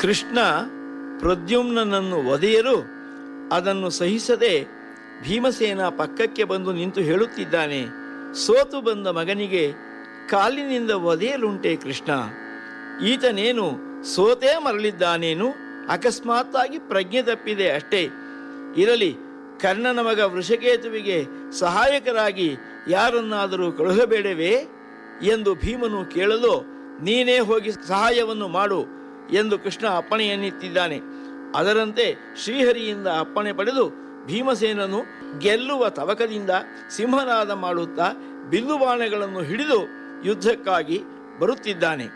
ಕೃಷ್ಣ ಪ್ರದ್ಯುಮ್ನನನ್ನು ಒದೆಯಲು ಅದನ್ನು ಸಹಿಸದೆ ಭೀಮಸೇನ ಪಕ್ಕಕ್ಕೆ ಬಂದು ನಿಂತು ಹೇಳುತ್ತಿದ್ದಾನೆ ಸೋತು ಬಂದ ಮಗನಿಗೆ ಕಾಲಿನಿಂದ ಒದೆಯಲುಂಟೆ ಕೃಷ್ಣ ಈತನೇನು ಸೋತೇ ಮರಳಿದ್ದಾನೇನು ಅಕಸ್ಮಾತ್ತಾಗಿ ಪ್ರಜ್ಞೆ ತಪ್ಪಿದೆ ಅಷ್ಟೇ ಇರಲಿ ಕರ್ಣನ ಮಗ ವೃಷಕೇತುವಿಗೆ ಸಹಾಯಕರಾಗಿ ಯಾರನ್ನಾದರೂ ಕಳುಹಬೇಡವೇ ಎಂದು ಭೀಮನು ಕೇಳಲು ನೀನೇ ಹೋಗಿ ಸಹಾಯವನ್ನು ಮಾಡು ಎಂದು ಕೃಷ್ಣ ಅಪ್ಪಣೆಯನ್ನಿತ್ತಿದ್ದಾನೆ ಅದರಂತೆ ಶ್ರೀಹರಿಯಿಂದ ಅಪ್ಪಣೆ ಪಡೆದು ಭೀಮಸೇನನು ಗೆಲ್ಲುವ ತವಕದಿಂದ ಸಿಂಹನಾದ ಮಾಡುತ್ತಾ ಬಿಲ್ಲುಬಾಣಗಳನ್ನು ಹಿಡಿದು ಯುದ್ಧಕ್ಕಾಗಿ ಬರುತ್ತಿದ್ದಾನೆ